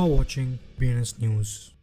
are watching BNS News.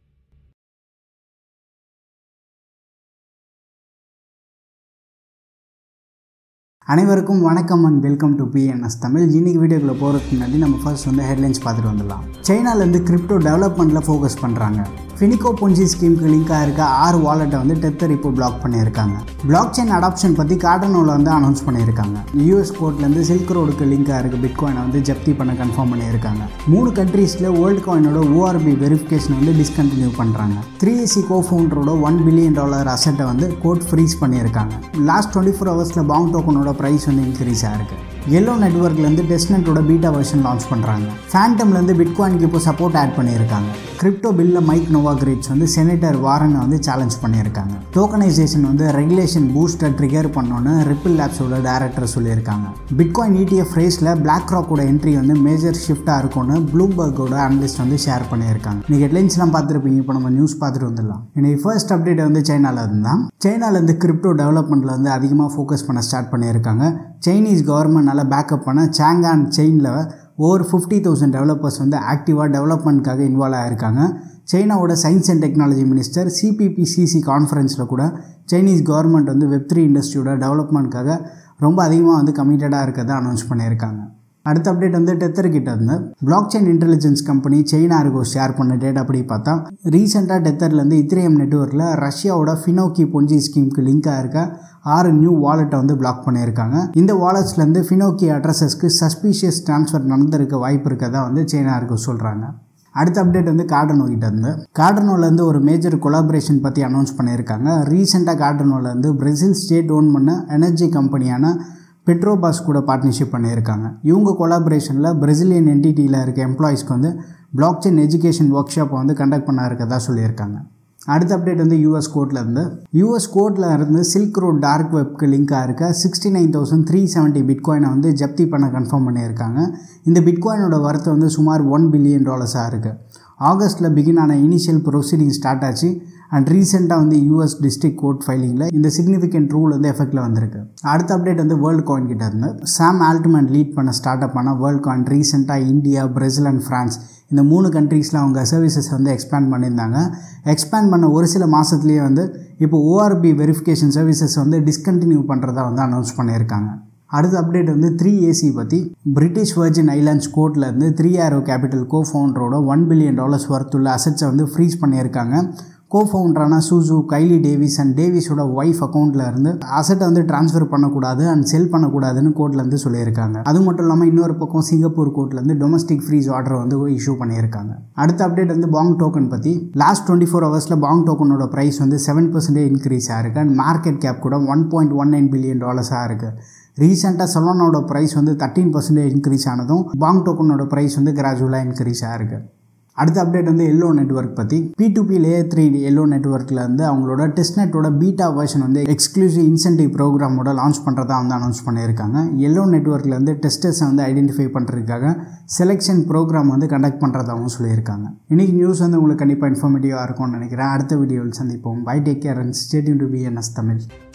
அனைவருக்கும் வணக்கம் and welcome to BNS Tamil இன்னைக்கு வீடியோக்குள்ள போகிறதுக்கு முன்னாடி நம்ம ஃபர்ஸ்ட் வந்து ஹெட்லைன்ஸ் பார்த்துட்டு வந்துடலாம் சைனாலேருந்து கிரிப்டோ டெவலப்மெண்ட்டில் ஃபோக்கஸ் பண்ணுறாங்க ஃபினிகோ பொஞ்சி ஸ்கீமுக்கு லிங்காக இருக்க ஆறு வாலெட்டை வந்து டெத்தர் இப்போ பிளாக் பண்ணியிருக்காங்க பிளாக் செயின் அடாப்ஷன் பற்றி கார்டனோவில் வந்து அனௌன்ஸ் பண்ணியிருக்காங்க யூஎஸ் கோர்ட்லேருந்து சில்க் ரோடுக்கு லிங்காக இருக்க பிட்காயினை வந்து ஜப்தி பண்ண கன்ஃபார்ம் பண்ணியிருக்காங்க மூணு கண்ட்ரீஸில் வேர்ல்டு காயினோட ஓஆர்பி வெரிஃபிகேஷன் வந்து டிஸ்கண்டினியூ பண்ணுறாங்க த்ரீ எஸ்சி கோ ஃபவுண்டரோட ஒன் பில்லியன் டாலர் அசெட்டை வந்து கோர்ட் ஃப்ரீஸ் பண்ணியிருக்காங்க லாஸ்ட் டுவெண்ட்டி ஃபோர் ஹவர்ஸில் பவுண்ட் டோக்கனோட ப்ரைஸ் வந்து இன்க்ரீஸ் ஆயிருக்கு எல்லோ நெட்ஒர்க்லேருந்து டெஸ்ட்நெட்டோட பீட்டா வெர்ஷன் லான்ச் பண்ணுறாங்க ஃபேண்டம்லேருந்து பிட்காயினுக்கு இப்போ சப்போர்ட் ஆட் பண்ணியிருக்காங்க கிரிப்டோ பில்ல மைக் நோவா கிரிட்ஸ் வந்து செனட்டர் வாரனை வந்து சேலஞ்ச் பண்ணியிருக்காங்க டோக்கனைசேஷன் வந்து ரெகுலேஷன் பூஸ்டர் ட்ரிகர் பண்ணோன்னு ரிப்பிள் லேப்ஸோட டேரக்டர் சொல்லியிருக்காங்க பிட்காயின் இடிஎஃப் ரேஸில் பிளாக் ராக்கோட என்ட்ரி வந்து மேஜர் ஷிஃப்ட்டாக இருக்கும்னு ப்ளூபர்கோட அனலிஸ்ட் வந்து ஷேர் பண்ணியிருக்காங்க நீங்கள் ஹெட்லைன்ஸ்லாம் பார்த்துருப்பீங்க இப்போ நம்ம நியூஸ் பார்த்துட்டு வந்துடலாம் இன்னைக்கு ஃபர்ஸ்ட் அப்டேட் வந்து சைனாவில் இருந்தால் சைனாலேருந்து கிரிப்டோ டெவலப்மெண்ட்டில் வந்து அதிகமாக ஃபோக்கஸ் பண்ண ஸ்டார்ட் பண்ணியிருக்காங்க சைனீஸ் கவர்மெண்ட் நல்லா பேக்கப் பண்ண சாங்கான் செயினில் ஓவர் ஃபிஃப்டி தௌசண்ட் டெவலப்பர்ஸ் வந்து ஆக்டிவாக டெவலப்மெண்ட்காக இன்வால்வ் ஆகிருக்காங்க சைனாவோட science and technology minister CPPCC கான்ஃபரன்ஸில் கூட சைனீஸ் கவர்மெண்ட் வந்து வெப் த்ரீ இண்டஸ்ட்ரியோட டெவலப்மெண்ட்காக ரொம்ப அதிகமாக வந்து கமிட்டடாக இருக்கிறத அனௌன்ஸ் பண்ணியிருக்காங்க அடுத்த அப்டேட் வந்து டெத்தர் கிட்ட இருந்து blockchain intelligence company China இருக்கோ ஷேர் பண்ண டேட்டா அப்படி பார்த்தா ரீசெண்டாக டெத்தர்லேருந்து இத்திரியம் நெட்ஒர்க்கில் ரஷ்யாவோட ஃபினோக்கி பொஞ்சி ஸ்கீமுக்கு லிங்காக இருக்க ஆறு நியூ வாலெட்டை வந்து பிளாக் பண்ணியிருக்காங்க இந்த வாலெட்ஸ்லேருந்து ஃபினோக்கி அட்ரஸஸ்க்கு சஸ்பீஷியஸ் ட்ரான்ஸ்ஃபர் நடந்திருக்க வாய்ப்பு இருக்கதா வந்து சைனா இருக்கோ சொல்கிறாங்க அடுத்த அப்டேட் வந்து கார்டனோ கிட்ட இருந்து கார்டனோலேருந்து ஒரு மேஜர் கொலாபரேஷன் பற்றி அனௌன்ஸ் பண்ணியிருக்காங்க ரீசெண்டாக கார்டனோலேருந்து பிரேசில் ஸ்டேட் ஓன் பண்ண எனர்ஜி கம்பெனியான பெட்ரோபாஸ் கூட பார்ட்னர்ஷிப் பண்ணியிருக்காங்க இவங்க கொலாபரேஷனில் பிரசிலியன் என்டிட்டியில் இருக்க எம்ப்ளாயீஸ்க்கு வந்து பிளாக் செயின் எஜுகேஷன் ஒர்க் ஷாப்பை வந்து கண்டக்ட் பண்ண இருக்கதா சொல்லியிருக்காங்க அடுத்த அப்டேட் வந்து யூஎஸ் கோர்ட்டில் இருந்து யூஎஸ் கோர்ட்டில் இருந்து சில்க் ரோட் டார்க் வெப்க்கு லிங்காக இருக்க sixty nine thousand three seventy பிட்காயினை வந்து ஜப்தி பண்ண கன்ஃபார்ம் பண்ணியிருக்காங்க இந்த பிட்காயினோட வரத்து வந்து சுமார் ஒன் பில்லியன் டாலர்ஸாக இருக்குது ஆகஸ்ட்டில் பிகின் ஆன இனிஷியல் ப்ரொசீடிங் ஸ்டார்ட் ஆச்சு அண்ட் ரீசெண்டாக வந்து யூஎஸ் டிஸ்ட்ரிக்ட் கோர்ட் ஃபைலிங்கில் இந்த சிக்னிஃபிகண்ட் ரூல் வந்து எஃபெக்டில் வந்திருக்கு அடுத்த அப்டேட் வந்து வேர்ல்டு காயின் கிட்ட இருந்து சாம் ஆல்ட்மேன் லீட் பண்ண ஸ்டார்ட் அப் ஆன வேர்ல்டு காயின் ரீசெண்டாக இந்தியா பிரேசில் அண்ட் ஃப்ரான்ஸ் இந்த மூணு கண்ட்ரீஸில் அவங்க சர்வீசஸ் வந்து எக்ஸ்பேண்ட் பண்ணியிருந்தாங்க எக்ஸ்பேண்ட் பண்ண ஒரு சில மாதத்துலேயே வந்து இப்போ ஓஆர்பி வெரிஃபிகேஷன் சர்வீசஸ் வந்து டிஸ்கண்டினியூ பண்ணுறதா வந்து அனௌன்ஸ் பண்ணியிருக்காங்க அடுத்த அப்டேட் வந்து த்ரீ ஏசி பற்றி பிரிட்டிஷ் வர்ஜின் ஐலாண்ட்ஸ் கோர்ட்லேருந்து த்ரீ ஆரோ கேபிட்டல் கோ ஃபவுண்டரோட ஒன் பில்லியன் டாலர்ஸ் ஒர்த்துள்ள அசட்ஸை வந்து ஃப்ரீஸ் பண்ணியிருக்காங்க கோ ஃபவுண்டரான சூசு கைலி டேவிஸ் அண்ட் டேவிஸோட ஒய்ஃப் அக்கௌண்ட்டில் இருந்து அசட்டை வந்து ட்ரான்ஸ்ஃபர் பண்ணக்கூடாது அண்ட் செல் பண்ணக்கூடாதுன்னு கோர்ட்லேருந்து சொல்லியிருக்காங்க அது மட்டும் இல்லாமல் இன்னொரு பக்கம் சிங்கப்பூர் கோர்ட்லேருந்து டொமஸ்டிக் ஃப்ரீஸ் ஆர்டர் வந்து இஷ்யூ பண்ணியிருக்காங்க அடுத்த அப்டேட் வந்து பாங் டோக்கன் பற்றி லாஸ்ட் டுவெண்ட்டி ஃபோர் ஹவர்ஸில் பாங் டோக்கனோட ப்ரைஸ் வந்து செவன் பர்சன்டேஜ் இன்க்ரீஸ் ஆயிருக்கு அண்ட் மார்க்கெட் கேப் கூட one point one nine billion டாலர்ஸாக இருக்குது ரீசெண்டாக சொலோனோட ப்ரைஸ் வந்து தேர்ட்டீன் பர்சன்டேஜ் இன்க்ரீஸ் ஆனதும் பாங் டோக்கனோட ப்ரைஸ் வந்து கிராஜுவலாக இன்க்ரீஸ் ஆயிருக்கு அடுத்த அப்டேட் வந்து எல்லோ நெட்ஒர்க் பற்றி B to B layer three yellow நெட்ஒர்க்கில் வந்து அவங்களோட டெஸ்ட்நெட்டோட பீட்டா வெர்ஷன் வந்து எக்ஸ்க்ளூசிவ் இன்சென்டிவ் ப்ரோக்ராமோட லான்ச் பண்ணுறதா வந்து அனௌன்ஸ் பண்ணியிருக்காங்க எல்லோ நெட்ஒர்க்கில் வந்து டெஸ்டர்ஸை வந்து ஐடென்டிஃபை பண்ணுறதுக்காக செலெக்ஷன் ப்ரோக்ராம் வந்து கண்டக்ட் பண்ணுறதாகவும் சொல்லியிருக்காங்க இன்றைக்கி நியூஸ் வந்து உங்களுக்கு கண்டிப்பாக இன்ஃபார்மேட்டிவாக இருக்கும்னு நினைக்கிறேன் அடுத்த வீடியோவில் சந்திப்போம் bye take care and stay tuned to B NS Tamil